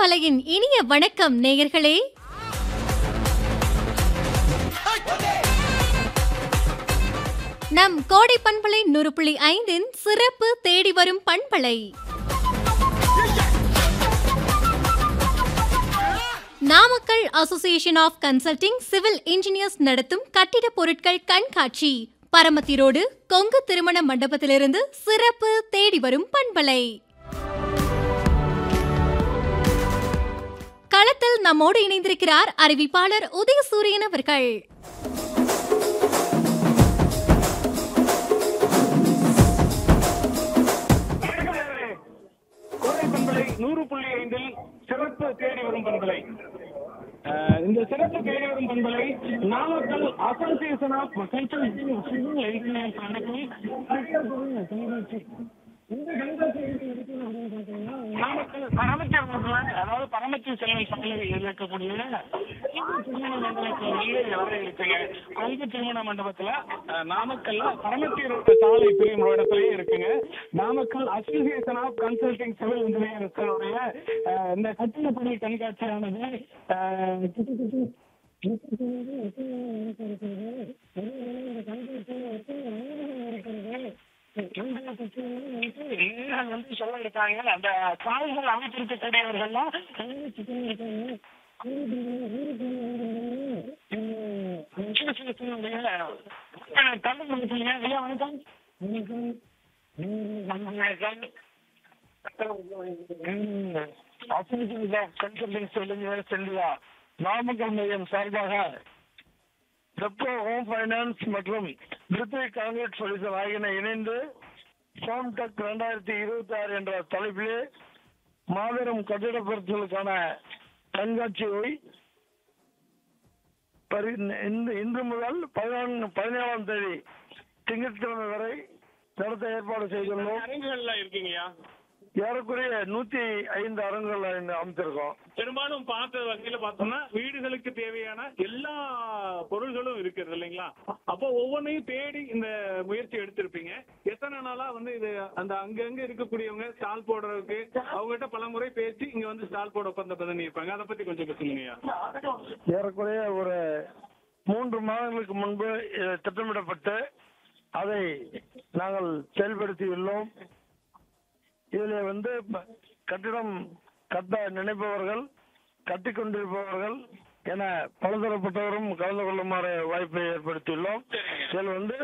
பண்பலையின் இனிய வணக்கம் நேயர்களே நம் கோடை பண்பலை நூறு புள்ளி ஐந்தின் சிறப்பு தேடி வரும் பண்பலை Namakkal association of consulting civil engineers நடத்தும் கட்டிட பொருட்கள் கண்காட்சி பரமத்தி ரோடு கொங்கு திருமண மண்டபத்திலிருந்து சிறப்பு தேடி வரும் பண்பலை களத்தில் நம்மோடு இணைந்திருக்கிறார் அறிவிப்பாளர் உதயசூரியன் அவர்கள் நேயர்களே, கோடை பண்பலை நூறு புள்ளி ஐந்தில் சிறப்பு தேடி வரும் பண்பலை அஹ், இந்த சிறப்பு தேடி வரும் பண்பலை நாமக்கல் அசோசியேஷன் ஆஃப் நாமக்கல் பரமத்திய ரோட்ல, அதாவது பரமத்திய செல்வன் சாலையில் இருக்கக்கூடிய கொங்கு திருமண மண்டபத்தில் வர இருக்குங்க கொங்கு திருமண மண்டபத்துல அஹ், நாமக்கல்ல பரமத்திய ரோட்டு சாலை பிரியும் இடத்துலயே இருக்குங்க Namakkal association of consulting civil இன்ஜினியர்ஸுடைய அஹ், இந்த கட்டிட பணி கண்காட்சியானது அஹ், நேயர்கள் வந்து சொல்ல இருக்காங்க அந்த சாலைகள் அமைத்திருக்கக்கூடியவர்கள்லாம் ஐயா வணக்கம் கன்சல்டிங் செல்லியா நாமக்கல் மையம் சார்பாக ரெப்கோ ஹோம் ஃபைனான்ஸ் மற்றும் பிரித்திக் காங்கிரட் சொல்யூஷன் ஆகியன இணைந்து ஃபார்ம் டெக் ரெண்டாயிரத்தி இருபத்தி ஆறு என்ற தலைப்பிலே மாபெரும் கட்டிட பொருட்களுக்கான கண்காட்சியை பரி- இந்த இன்று முதல் பதினொன்று பதினேழாம் தேதி திங்கட்கிழமை வரை நடத்த ஏற்பாடு செய்துள்ளோம் அரங்குகள்லாம் இருக்கீங்கய்யா ஏறக்குறைய நூத்தி ஐந்து அரங்குகள் இங்க அமைத்திருக்கோம் பெரும்பாலும் பார்த்த வகையில பார்த்தோம்னா வீடுகளுக்கு தேவையான எல்லா பொருள்களும் இருக்கிறது இல்லைங்களா அப்போ ஒவ்வொன்றையும் தேடி இந்த முயற்சி எடுத்திருப்பீங்க எத்தனை நாளா வந்து இது அந்த அங்கங்க இருக்கக்கூடியவங்க ஸ்டால் போடுறதுக்கு அவங்ககிட்ட பல முறை பேசி இங்க வந்து ஸ்டால் போட ஒப்பந்தம் பண்ணி இருப்பாங்க அதை பத்தி கொஞ்சம் சொல்லுங்கய்யா ஏறக்குறைய ஒரு மூன்று மாதங்களுக்கு முன்பு இது திட்டமிடப்பட்டு அதை நாங்கள் செயல்படுத்தியுள்ளோம் இதில் வந்து ப- கட்டிடம் கட்ட நினைப்பவர்கள் கட்டிக் கொண்டிருப்பவர்கள் என பலதரப்பட்டவரும் கலந்து கொள்ளுமாறு வாய்ப்பை ஏற்படுத்தியுள்ளோம் இதில் வந்து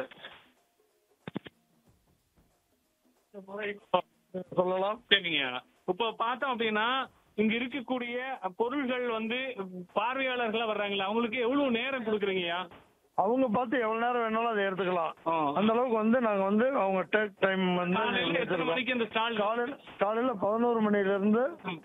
சொல்லலாம் சரிங்க இப்போ பார்த்தோம் அப்படின்னா இங்க இருக்கக்கூடிய பொருள்கள் வந்து பார்வையாளர்களா வர்றாங்களா அவங்களுக்கு எவ்வளவு நேரம் கொடுக்குறீங்கய்யா அவங்க பார்த்து எவ்வளவு நேரம் வேணாலும் அதை எடுத்துக்கலாம் ஆ. அந்த அளவுக்கு வந்து நாங்க வந்து அவங்க டேக் டைம் வந்து காலையில எத்தனை எடுத்துருக்கோம். மணிக்கு இந்த ஸ்டால் காலையில காலையில பதினோரு மணில இருந்து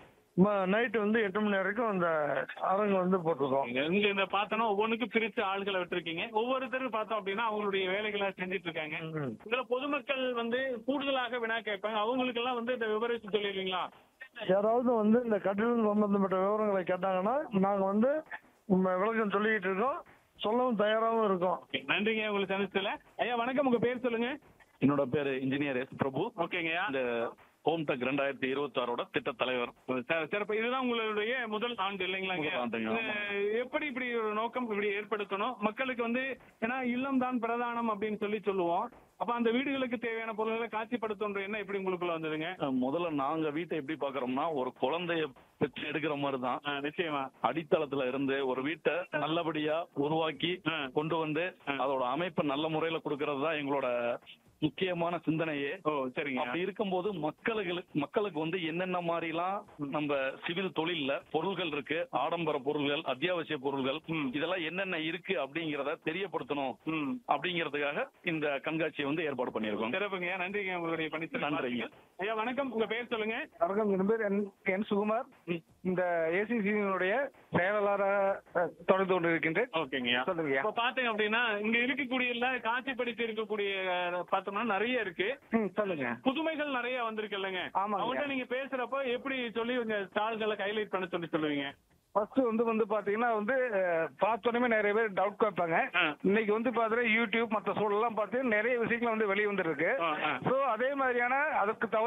நைட் வந்து எட்டு மணி வரைக்கும் அந்த அரங்கு வந்து போட்டிருக்கோம் இங்க இந்த பார்த்தோன்னா ஒவ்வொன்றுக்கும் பிரித்து ஆள்களை விட்டுருக்கீங்க ஒவ்வொருத்தரும் பார்த்தோம் அப்படின்னா அவங்களுடைய வேலைகளை செஞ்சுட்டு இருக்காங்க ம். இதுல பொதுமக்கள் வந்து கூடுதலாக வினா கேட்பாங்க அவங்களுக்கு எல்லாம் வந்து இந்த விவரிச்சு சொல்லிடுவீங்களா யாராவது வந்து இந்த கட்டிடம் சம்பந்தப்பட்ட விவரங்களை கேட்டாங்கன்னா நாங்க வந்து உம், விளக்கம் சொல்லிக்கிட்டு இருக்கோம் சொல்லவும் தயாராகவும் இருக்கோம் நன்றிங்க உங்களுக்கு சந்திச்சதுல ஐயா வணக்கம் உங்க பேர் சொல்லுங்க என்னோட பேரு இன்ஜினியர் எஸ் பிரபு ஓகேங்கய்யா இந்த ஹோம் டெக் ரெண்டாயிரத்தி இருபத்தி ஆறோட திட்ட தலைவர் ச- சிறப்பு இதுதான் உங்களுடைய முதல் ஆண்டு இல்லைங்களாங்க முதல் ஆண்டுங்க, ஆமா. இது எப்படி இப்படி ஒரு நோக்கம் இப்படி ஏற்படுத்தணும் மக்களுக்கு வந்து ஏன்னா இல்லம் தான் பிரதானம் அப்படின்னு சொல்லி சொல்லுவோம் அப்ப அந்த வீடுகளுக்கு தேவையான பொருட்களை காட்சிப்படுத்துன்ற எண்ணம் எப்படி உங்களுக்குள்ள வந்ததுங்க அஹ் முதல்ல நாங்க வீட்டை எப்படி பாக்குறோம்னா ஒரு குழந்தைய பெற்று எடுக்கிற மாதிரி தான் ஆ, நிச்சயமா அடித்தளத்துல இருந்து ஒரு வீட்டை நல்லபடியா உருவாக்கி ஆ. கொண்டு வந்து ஆ. அதோட அமைப்பை நல்ல முறையில கொடுக்கறது தான் எங்களோட முக்கியமான சிந்தனையே ஓ சரிங்க அப்படி இருக்கும்போது மக்களுக்கு மக்களுக்கு வந்து என்னென்ன மாதிரிலாம் நம்ம சிவில் தொழில்ல பொருள்கள் இருக்கு ஆடம்பர பொருள்கள் அத்தியாவசிய பொருள்கள் ம். இதெல்லாம் என்னென்ன இருக்கு அப்படிங்கறத தெரியப்படுத்தணும் ம் அப்படிங்கறதுக்காக இந்த கண்காட்சியை வந்து ஏற்பாடு பண்ணியிருக்கோம் சிறப்புங்க நன்றிங்க உங்களுடைய பணி நன்றிங்க. ஐயா வணக்கம் உங்க பேர் சொல்லுங்க வணக்கம் என் பேர் என் என் சுகுமார் இந்த ஏசிசியினுடைய செயலாளராக தொடர்ந்து கொண்டு இருக்கின்றேன் ஓகேங்கய்யா சொல்லுங்கய்யா. இப்ப பாத்தீங்க அப்படின்னா இங்க இருக்கக்கூடிய எல்லாம் காட்சிப்படுத்தி இருக்கக்கூடிய அஹ், பார்த்தோம்னா நிறைய இருக்கு ம் சொல்லுங்க புதுமைகள் நிறைய வந்திருக்கு இல்லைங்க ஆமாங்க. அவங்கள்ட்ட நீங்க பேசுறப்ப எப்படி சொல்லி உங்க ஸ்டால்களை ஹைலைட் பண்ண சொல்லி சொல்லுவீங்க ஃபர்ஸ்ட் வந்து வந்து பாத்தீங்கன்னா வந்து அஹ், பார்த்தோன்னே நிறைய பேர் டவுட் கேட்பாங்க ஆ. இன்னைக்கு வந்து பாத்தீங்கன்னா யூடியூப் மற்ற சூழல்லாம் பார்த்து நிறைய விஷயங்கள் வந்து வெளியே வந்துருக்கு ஆ, ஆ. ஸோ அதே மாதிரியான அதுக்கு தகுந்த